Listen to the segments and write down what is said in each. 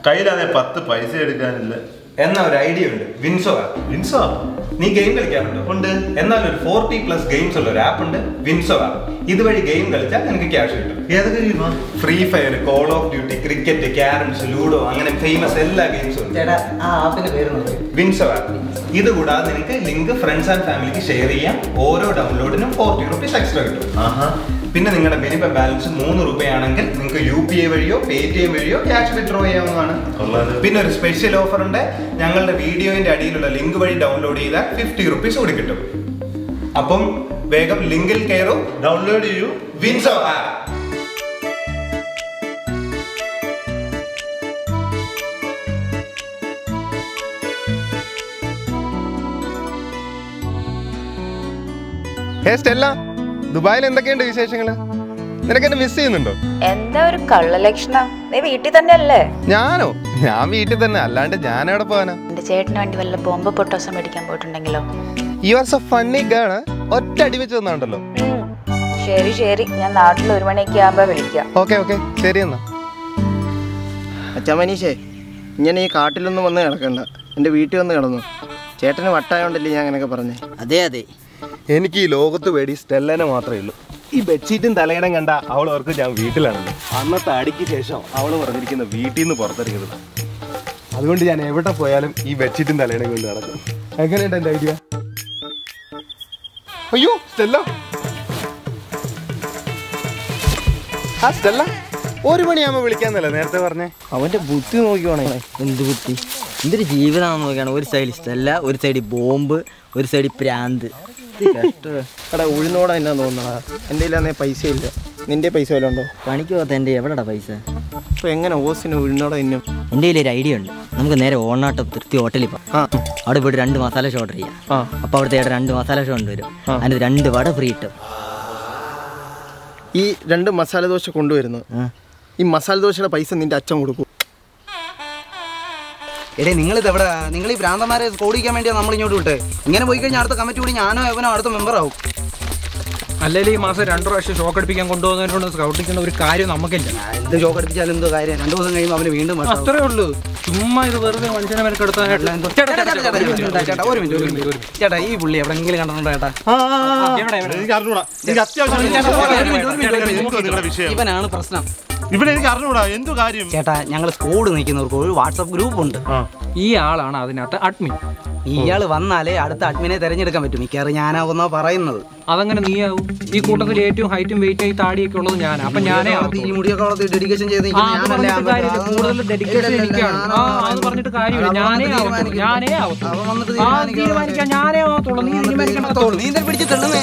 കയ്യിലാണെ പത്ത് പൈസ എടുക്കാനില്ല എന്നാ ഒരു ഐഡിയ ഉണ്ട് വിൻസോ ആപ്പ് വിൻസോ നീ ഗെയിം കളിക്കാറുണ്ടോ ഉണ്ട്. എന്നാൽ ഒരു ഫോർട്ടി പ്ലസ് ഗെയിംസ് ഉള്ള ഒരു ആപ്പ് ഉണ്ട് വിൻസോ ആപ്പ് ഇതുവഴി ഗെയിം കളിച്ചാൽ നിനക്ക് ക്യാഷ് കിട്ടും ഏതൊക്കെ ഗെയിമാ Free Fire Call of Duty cricket carroms ludo അങ്ങനെ ഫേമസ് എല്ലാ ഗെയിംസും ഉണ്ട് ചേട്ടാ ആ ആപ്പിന്റെ പേര് നോക്കി വിൻസോ ആപ്പ് ഇത് കൂടാതെ നിനക്ക് ലിങ്ക് ഫ്രണ്ട്സ് ആൻഡ് ഫാമിലിക്ക് ഷെയർ ചെയ്യാം ഓരോ ഡൗൺലോഡിനും ഫോർട്ടി റുപ്പീസ് എക്സ്ട്രാ കിട്ടും ആഹാ പിന്നെ നിങ്ങളുടെ മിനിമം ബാലൻസ് മൂന്ന് രൂപയാണെങ്കിൽ നിങ്ങൾക്ക് യു പി ഐ വഴിയോ പേ ടി എം വഴിയോ ക്യാഷ് വിഡ്രോ ചെയ്യാവുന്നതാണ് കൊള്ളാലോ. പിന്നെ ഒരു സ്പെഷ്യൽ ഓഫർ ഉണ്ട് ഞങ്ങളുടെ വീഡിയോന്റെ അടിയിലുള്ള ലിങ്ക് വഴി ഡൗൺലോഡ് ചെയ്താൽ ഫിഫ്റ്റി റുപ്പീസ് കൂടി കിട്ടും അപ്പം വേഗം ലിങ്കിൽ കയറൂ ഡൗൺലോഡ് ചെയ്യൂ വിൻസോ ആപ്പ് ഹേ സ്റ്റെല്ല ദുബായിൽ എന്തൊക്കെയുണ്ട് വിശേഷങ്ങൾ നിനക്ക് എന്നെ മിസ് ചെയ്യുന്നുണ്ടോ എന്താ ഒരു കള്ളലക്ഷണം നീ വീട്ടിൽ തന്നെ അല്ലേ ഞാനോ ഞാൻ വീട്ടിൽ തന്നെ അല്ലാണ്ട് ഞാൻ എവിടെ പോവാനാ എന്റെ ചേട്ടന് വേണ്ടി വല്ല ബോംബ് പൊട്ടോസം മേടിക്കാൻ പോയിട്ടുണ്ടെങ്കിലോ you are so funny girl ഒറ്റ അടി വെച്ച് തന്നാണ്ടല്ലോ ഉം. ശരി ശരി ഞാൻ നാട്ടിൽ ഒരു മണിയൊക്കെ ആകുമ്പോ വിളിക്കാം ഓക്കെ ഓക്കെ ശരി എന്നാ അച്ഛാ മനീഷേ ഇങ്ങനെ ഈ കാട്ടിലൊന്നും വന്ന് കിടക്കണ്ട എൻ്റെ വീട്ടിൽ വന്ന് കിടന്നു ചേട്ടന് വട്ടായോണ്ടല്ലേ ഞാൻ അങ്ങനെയൊക്കെ പറഞ്ഞേ അതെ അതെ എനിക്ക് ഈ ലോകത്ത് വേടി സ്റ്റെല്ലനെ മാത്രമേ ഉള്ളൂ ഈ ബെഡ്ഷീറ്റും തലയിടം കണ്ട അവൾ ഓർക്ക് ഞാൻ വീട്ടിലാണല്ലോ അന്നത്തെ അടിക്ക് ശേഷം അവൾ പറഞ്ഞിരിക്കുന്ന വീട്ടിൽ നിന്ന് പുറത്തിറങ്ങുന്നത് അതുകൊണ്ട് ഞാൻ എവിടെ പോയാലും ഈ ബെഡ്ഷീറ്റും തലയിടം കൊണ്ട് നടക്കും എങ്ങനെയുണ്ട് എൻ്റെ ഐഡിയ അയ്യോ സ്റ്റെല്ല ആ സ്റ്റെല്ല ഒരു മണിയാകുമ്പോൾ വിളിക്കാന്നല്ലേ നേരത്തെ പറഞ്ഞേ അവൻ്റെ ബുദ്ധി നോക്കിയോണേ എന്ത് ബുദ്ധി എന്തൊരു ജീവിതമാണെന്ന് നോക്കിയാണ് ഒരു സൈഡിൽ സ്റ്റെല്ല ഒരു സൈഡിൽ ബോംബ് ഒരു സൈഡിൽ പ്രാന്ത് ഇത് കഷ്ടം എടാ ഉഴുന്നോടാ എന്നാ തോന്നണ എൻ്റെ കയ്യിലാന്നേ പൈസ ഇല്ല നിന്റെ പൈസ വല്ലതും ഉണ്ടോ പണിക്ക് പോകാത്ത എൻ്റെ എവിടെടാ പൈസ അപ്പോൾ എങ്ങനെ ഓസിന് ഉഴുന്നോടാ ഇന്നും എൻ്റെ കയ്യിൽ ഒരു ഐഡിയ ഉണ്ട് നമുക്ക് നേരെ ഓണാട്ടം തൃപ്തി ഹോട്ടലിൽ പോകാം ആ അവിടെ പോയിട്ട് രണ്ട് മസാല ഷോ ഓർഡർ ചെയ്യാം ആ അപ്പോൾ അവിടുത്തെ ഏട്ടാ രണ്ട് മസാല ഷോ കൊണ്ടുവരും അതിന് രണ്ട് വട ഫ്രീ കിട്ടും ഈ രണ്ട് മസാല ദോശ കൊണ്ടുവരുന്നു ആ. ഈ മസാല ദോശയുടെ പൈസ നിന്റെ അച്ഛൻ കൊടുക്കും എടേ നിങ്ങളിത് എവിടെ നിങ്ങൾ ഈ ഭ്രാന്തന്മാരെ സ്കോഡിക്കാൻ വേണ്ടിയാണ് നമ്മൾ ഇങ്ങോട്ട് വിട്ടേ ഇങ്ങനെ പോയി കഴിഞ്ഞാൽ അടുത്ത കമ്മിറ്റി കൂടി ഞാനോ എവനോ അടുത്ത മെമ്പർ ആവും അല്ലെങ്കിൽ ഈ മാസം രണ്ടു പ്രാവശ്യം ഷോക്ക് അടിപ്പിക്കാൻ കൊണ്ടുപോകുന്നതിനോട് സ്കൗട്ടിക്കുന്ന ഒരു കാര്യം നമുക്കില്ല എന്ത് ഷോക്ക് അടിപ്പിച്ചാലും എന്തോ കാര്യം രണ്ടു ദിവസം കഴിയുമ്പോൾ അവന് വീണ്ടും വട്ടാവും. അത്രേ ഉള്ളൂ ചുമ്മാ ഇത് വെറുതെ മനുഷ്യനെ മെനക്കെടുത്താനായിട്ടുള്ള എന്തോ- ചേട്ടാ, ചേട്ടാ, ചേട്ടാ, ചേട്ടാ, ചേട്ടാ, ചേട്ടാ, ചേട്ടാ, ഒരു മിനിറ്റ്, ഒരു മിനിറ്റ്, ഒരു മിനിറ്റ്. ചേട്ടാ ഈ പുള്ളി എവിടെയെങ്കിലും കണ്ടിട്ടുണ്ടോ ചേട്ടാ എവിടെ, എവിടെ? എനിക്ക് അറിഞ്ഞൂടാ എനിക്ക് അത്യാവശ്യം എന്തോ നിങ്ങളുടെ വിഷയം ഇവനാണ് പ്രശ്നം ഇവിടെ എനിക്ക് അറിഞ്ഞൂടാ എന്തു കാര്യം ചേട്ടാ ഞങ്ങൾ സ്കോഡ് നിൽക്കുന്നവർക്ക് ഒരു വാട്സപ്പ് ഗ്രൂപ്പ് ഉണ്ട് ഈ ആളാണ് അതിനകത്ത് അഡ്മിൻ ഇയാൾ വന്നാലേ അടുത്ത അഡ്മിനെ തിരഞ്ഞെടുക്കാൻ പറ്റും മിക്കവാറും ഞാനാവുന്ന പറയുന്നത് അതങ്ങനെ നീയാവും ഈ കൂട്ടത്തിൽ ഏറ്റവും ഹൈറ്റും വെയിറ്റും ഈ താടിയൊക്കെ ഉള്ളത് ഞാനാ അപ്പൊ ഞാനേ വളർത്തി, ഈ മുടിയൊക്കെ വളർത്തി ഡെഡിക്കേഷൻ ചെയ്ത് ആ, നിൽക്കുന്ന അത് ഞാനല്ലേ പറഞ്ഞിട്ട് കാര്യമില്ല. കൂടുതൽ dedication എനിക്കാണ്. ആ, അത് പറഞ്ഞിട്ട് കാര്യമില്ല. ഞാനേ ആവത്തുള്ളൂ. ഞാനേ ആവത്തുള്ളൂ. അവൻ വന്നിട്ട് ആ, തീരുമാനിക്കാൻ തീരുമാനിക്കാൻ ഞാനേ ആവത്തുള്ളൂ. നീ തീരുമാനിക്കണത്തുള്ളൂ. നീ എന്തിനാ പിടിച്ച് തള്ളുന്നേ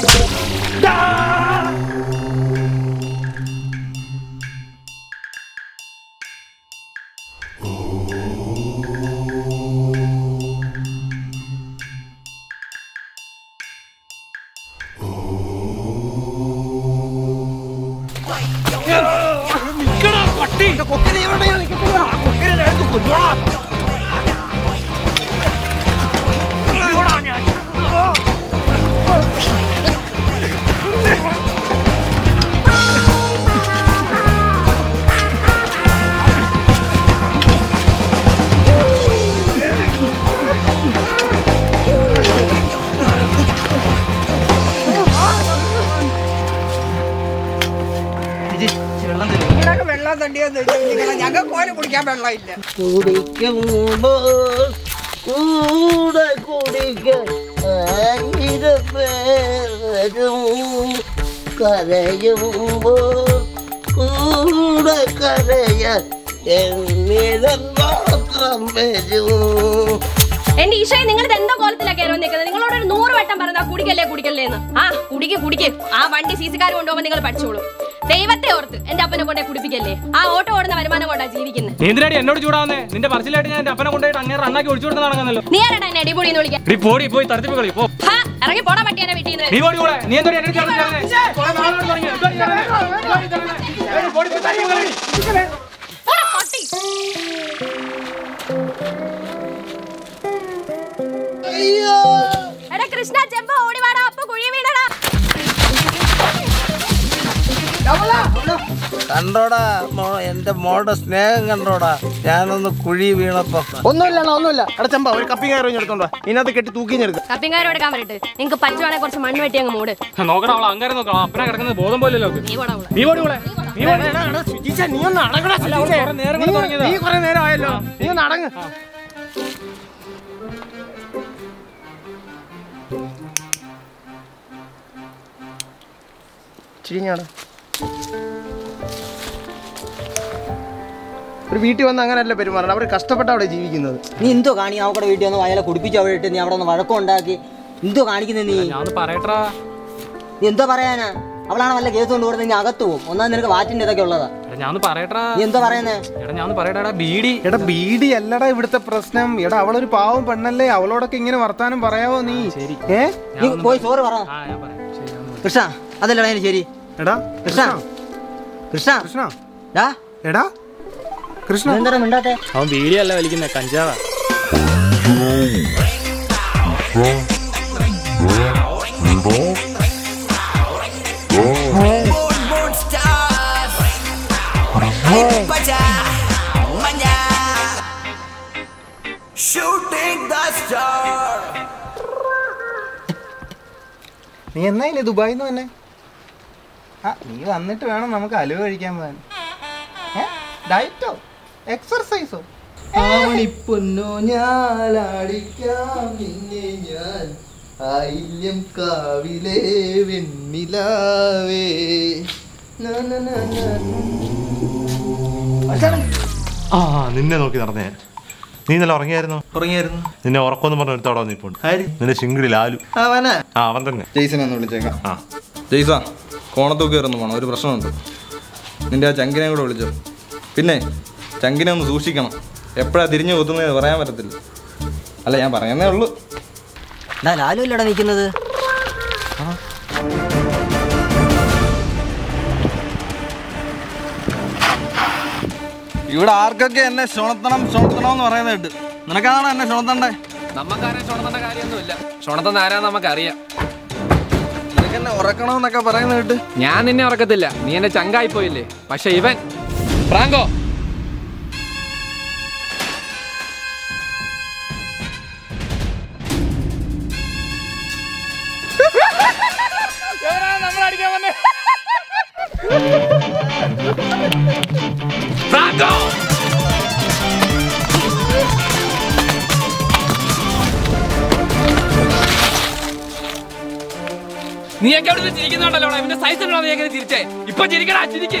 വെള്ളം തണ്ടിയെന്ന് ഞങ്ങൾക്ക് പോലും കുടിക്കാൻ വെള്ളമില്ല കുടിക്കുമ്പോൾ കൂടെ കുടിക്കാൻ ആയിരം പേർ വരും കരയുമ്പോൾ കൂടെ കരയാൻ എന്നിടം മാത്രം വരും എന്റെ ഈശോയെ നിങ്ങൾ എന്തോ കോലത്തിലാ കയറി നിൽക്കുന്നത് നിങ്ങളോട് ഒരു നൂറ് വട്ടം പറഞ്ഞാ കുടിക്കല്ലേ കുടിക്കല്ലേ എന്ന് ആ കുടിക്ക് കുടിക്ക് ആ വണ്ടി സി സിക്കാർ കൊണ്ടുപോകുമ്പോൾ നിങ്ങൾ പഠിച്ചോളൂ ദൈവത്തെ ഓർത്ത് എന്റെ അപ്പനെ കൊണ്ടേ കുടിപ്പിക്കല്ലേ ആ ഓട്ടോ ഓടുന്ന വരുമാനം കൊണ്ടാ ജീവിക്കുന്നത് നീ എന്തിനാടി എന്നോട് ചൂടാവുന്നേ നിന്റെ പറച്ചിലായിട്ട് ഞാൻ എന്റെ അപ്പനെ കൊണ്ടുപോയിട്ട് അങ്ങനെ റണ്ണാക്കി ഒളിച്ചു കൊടുത്ത് നടക്കുന്നല്ലോ നീ ആരാടാ എന്നെ അടിപൊളി എന്ന് വിളിക്കാൻ നീ പോടി പോയി തടുത്തിപ്പ് കളി പോ ഹാ, ഇറങ്ങി പോടാ പട്ടിയാനെ വീട്ടിൽ നീ നിന്ന് പോടി കൂടെ നീ എന്തോ എന്നെ ചാടി ചാടുന്നേ? കുറെ നാളുകൊണ്ട് തുടങ്ങി. ഇതുവരെ ചാടുന്നേ. ഇതുവരെ ചാടുന്നേ. ഏയ് പോടി പോയി തടിപ്പ് കളി. പോടാ, പട്ടി എടാ കൃഷ്ണ ചെമ്പ ഓടി വാടാ അപ്പൊ കുഴി വീണടാ കണ്ടോടാ മോ എന്റെ മോളുടെ സ്നേഹം കണ്ടോടാ ഞാനൊന്ന് കുഴി വീണപ്പോ ഒന്നുമില്ല അണ്ണാ, ഒന്നുമില്ല എടാ ചമ്പ ഒരു കപ്പി കയറി എടുത്തോണ്ടോ ഇതിനകത്ത് കെട്ടി തൂക്കിഞ്ഞെടുക്കാം കപ്പിങ്കാരം എടുക്കാൻ പറയട്ടെ നിങ്ങൾക്ക് പറ്റുവാണെങ്കിൽ കുറച്ച് മണ്ണ് വെട്ടി അങ്ങ് മൂട് നോക്കണം അവളെ അങ്കാരം നോക്കണം അപ്പനെ കിടക്കുന്നത് ബോധം പോലല്ലോ നീ പോടാ അവളെ. നീ പോടി ഇവിടെ നീ പോടി. നീ ഒന്ന് അടങ്ങടാ അല്ല, അവൾ കുറെ നേരം കൊണ്ട് തുടങ്ങിയതാ. നീ കുറെ നേരം ആയല്ലോ നീ ഒന്ന് അടങ്ങ് ചിരിഞ്ഞാടാ ഒരു വീട്ടിൽ വന്ന് അങ്ങനെയല്ല പെരുമാറണം അവർ കഷ്ടപ്പെട്ട അവിടെ ജീവിക്കുന്നത് നീ എന്തോ കാണി അവക്കടെ വീട്ടിൽ വന്ന് അയാളെ കുടിപ്പിച്ച് അവിടെ ഇട്ട് നീ അവിടെ ഒന്ന് വഴക്കമുണ്ടാക്കി എന്തോ കാണിക്കുന്നത് നീ ഞാൻ പറയട്ടാ നീ എന്തോ പറയാനാ അവളാണ് വല്ല കേസ് കൊണ്ട് കൊടുത്ത് നീ അകത്ത് പോകും ഒന്നാം നിനക്ക് വാറ്റിന്റെ ഇതൊക്കെ ഉള്ളതാ ഞാൻ പറയട്ടാ നീ എന്തോ പറയുന്നേ എടാ ഞാൻ പറയട്ടാ ബീഡി എടാ ബീഡി അല്ലടാ ഇവിടുത്തെ പ്രശ്നം എടാ അവളൊരു പാവം പെണ്ണല്ലേ അവളോടൊക്കെ ഇങ്ങനെ വർത്താനം പറയാവോ നീ ഏ നീ പോയി ചോറ് പറ കൃഷ്ണ അതല്ലടാ അതിന് ശരി എടാ കൃഷ്ണ കൃഷ്ണ കൃഷ്ണ ഡാ എടാ കൃഷ്ണ എന്താ മിണ്ടാത്തെ അവൻ ബീഡി അല്ല വലിക്കുന്ന കഞ്ചാവാ Shooting the star. നീ എന്നാ ഇനി ദുബായിന്ന് തന്നെ ആ നീ വന്നിട്ട് വേണം നമുക്ക് അലുവ കഴിക്കാൻ പോകാൻ ഡയറ്റോ എക്സർസൈസോ ആവണിപ്പൊന്നോ ഞാലാടിക്കാം നിന്നെ ഞാൻ ആയില്യം കാവിലെ വെണ്ണിലാവേ ന, ന, ന, ന. ആ നിന്നെ നോക്കി നടന്നേ നീ ഇന്നലെ ഉറങ്ങിയായിരുന്നോ ഉറങ്ങിയായിരുന്നു നിന്നെ ഉറക്കമെന്ന് പറഞ്ഞ ഒരുത്തോടെ വന്നിപ്പോണ്ട് നിന്റെ ശിങ്കിടി ലാലു അവനാ ആ അവൻ തന്നെ ജെയ്സനെ ഒന്ന് വിളിച്ചേക്കാം ആ ജെയ്സ കോണത്തൂക്ക് കയറുന്നു വേണം ഒരു പ്രശ്നമുണ്ട് നിന്റെ ആ ചങ്കിനെ കൂടെ വിളിച്ചോ പിന്നെ ചങ്കിനെ ഒന്ന് സൂക്ഷിക്കണം എപ്പോഴാ തിരിഞ്ഞു കൊത്തുന്നത് പറയാൻ പറ്റത്തില്ല അല്ല ഞാൻ പറയുന്നേ ഉള്ളൂ ഡാ ലാലു അല്ലടാ നിൽക്കുന്നത് ഇവിടെ ആർക്കൊക്കെ എന്നെ ചുണത്തണം ചുണത്തണം എന്ന് പറയുന്നത് കേട്ട് നിനക്കാണോ എന്നെ ചുണത്തണ്ടേ നമുക്കാരെ ക്ഷണത്തിന്റെ കാര്യമൊന്നുമില്ല ക്ഷണത്തെന്ന് ആരാന്ന് നമുക്കറിയാം നിനക്ക് എന്നെ ഉറക്കണമെന്നൊക്കെ പറയുന്നത് കേട്ട് ഞാൻ നിന്നെ ഉറക്കത്തില്ല നീ എന്റെ ചങ്കായി പോയില്ലേ പക്ഷെ ഇവൻ ഫ്രാങ്കോ നമ്മളടിക്കാൻ വന്നേ ഫ്രാങ്കോ നീയൊക്കെ അവിടെ ചിരിക്കുന്നുണ്ടല്ലോ ഇവന്റെ സൈസ് ഉണ്ടോ നീ എങ്ങനെ ചിരിച്ചേ ഇപ്പൊ ചിരിക്കടാ ചിരിക്ക്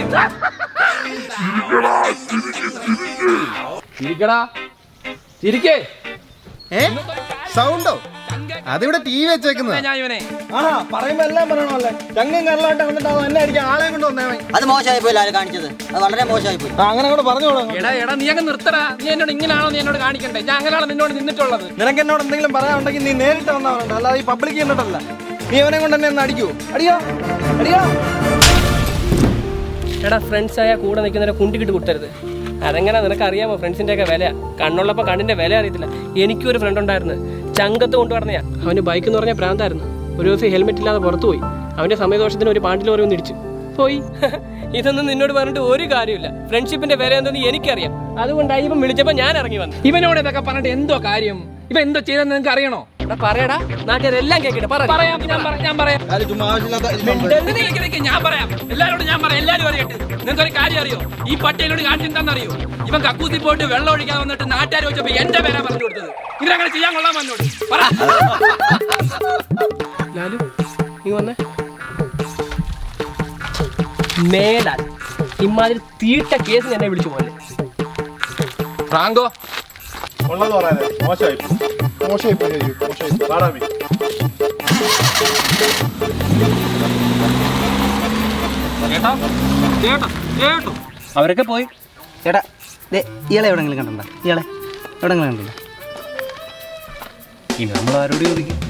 ചിരിക്കടാ ചിരിക്കേ ഏ സൗണ്ടോ അതിവിടെ ടി വി വെച്ചേക്കുന്നത് ഞാൻ ഇവനെ ആണോ പറയുമ്പോ എല്ലാം പറയണമല്ലേ ചങ്ങും കരലായിട്ട് വന്നിട്ടാവും എന്നെ അടിക്കാൻ ആളെ കൊണ്ട് വന്നേവൻ അത് മോശമായി പോയി ലാലു കാണിച്ചത് അത് വളരെ മോശമായി പോയി അങ്ങനെ കൂടെ പറഞ്ഞോളൂ എടാ എടാ നീ അങ്ങ് നിർത്തടാ നീ എന്നോട് ഇങ്ങനെയാണോ നീ എന്നോട് കാണിക്കണ്ടേ ഞാൻ അങ്ങനെയാണോ നിന്നോട് നിന്നിട്ടുള്ളത് നിനക്ക് എന്നോട് എന്തെങ്കിലും പറയാനുണ്ടെങ്കിൽ നീ നേരിട്ട് വന്നവരുണ്ട് അല്ലാതെ ഈ പബ്ലിക് എന്നിട്ടല്ല നീ അവനെ കൊണ്ട് എന്നെ ഒന്ന് അടിക്കൂ അടിയോ അടിയോ എടാ ഫ്രണ്ട്സ് ആയ കൂടെ നിൽക്കുന്നവരെ കുണ്ടിക്കിട്ട് കുത്തരുത് അതെങ്ങനെ നിനക്ക് അറിയാമോ ഫ്രണ്ട്സിന്റെ ഒക്കെ വില കണ്ണുള്ളപ്പോ കണ്ണിന്റെ വില അറിയത്തില്ല എനിക്കും ഒരു ഫ്രണ്ട് ഉണ്ടായിരുന്നു ചങ്കത്ത് കൊണ്ടു പറഞ്ഞാ അവന് ബൈക്ക് എന്ന് പറഞ്ഞാൽ പ്രാന്തായിരുന്നു ഒരു ദിവസം ഹെൽമെറ്റ് ഇല്ലാതെ പുറത്തു പോയി അവന്റെ സമയദോഷത്തിന് ഒരു പാണ്ടിൽ ഓരോ ഇടിച്ചു പോയി ഇതൊന്നും നിന്നോട് പറഞ്ഞിട്ട് ഒരു കാര്യമില്ല ഫ്രണ്ട്ഷിപ്പിന്റെ വില എന്തെന്ന് എനിക്കറിയാം അതുകൊണ്ടായി ഇപ്പം വിളിച്ചപ്പോ ഞാൻ ഇറങ്ങി വന്നു ഇവനോട് ഇതൊക്കെ പറഞ്ഞിട്ട് എന്തോ കാര്യം ഇവൻ എന്തോ ചെയ്തെന്ന് നിനക്ക് അറിയണോ എടാ പറയടാ നാട്ടുകാരെല്ലാം കേൾക്കട്ടെ പറ പറയാം ഞാൻ പറയാം ഞാൻ പറയാം ചുമ്മാ ആവശ്യമില്ലാത്ത നിക്ക് നിക്ക് നിക്ക്, ഞാൻ പറയാം എല്ലാരോടും ഞാൻ പറയാം എല്ലാരും അറിയട്ടെ നിങ്ങൾക്ക് ഒരു കാര്യം അറിയോ ഈ പട്ടിയലോട് കാണിച്ചെന്താണെന്നറിയോ ഇവൻ കക്കൂസി പോയിട്ട് വെള്ളം ഒഴിക്കാൻ വന്നിട്ട് നാട്ടുകാർ ചോദിച്ചപ്പോ എന്റെ പേരാ പറഞ്ഞു കൊടുത്തത് ഇവരങ്ങനെ ചെയ്യാൻ കൊള്ളാൻ വന്നോട് പറ ലാലു നീ വന്നേ മേലാൽ ഇമാതിരി തീട്ട കേസ് എന്നെ വിളിച്ചു പോലെ ഫ്രാങ്കോ ഉള്ളത് പറയാനേ മോശമായി മോശമായി പോയി മോശമായി പാടാമി കേട്ടോ കേട്ടോ കേട്ടോ അവരൊക്കെ പോയി ചേട്ടാ ദേ ഇയാളെ എവിടെങ്കിലും കണ്ടണ്ട ഇയാളെ എവിടെങ്കിലും കണ്ടില്ല ഇനി നമ്മൾ ആരോട് ചോദിക്കും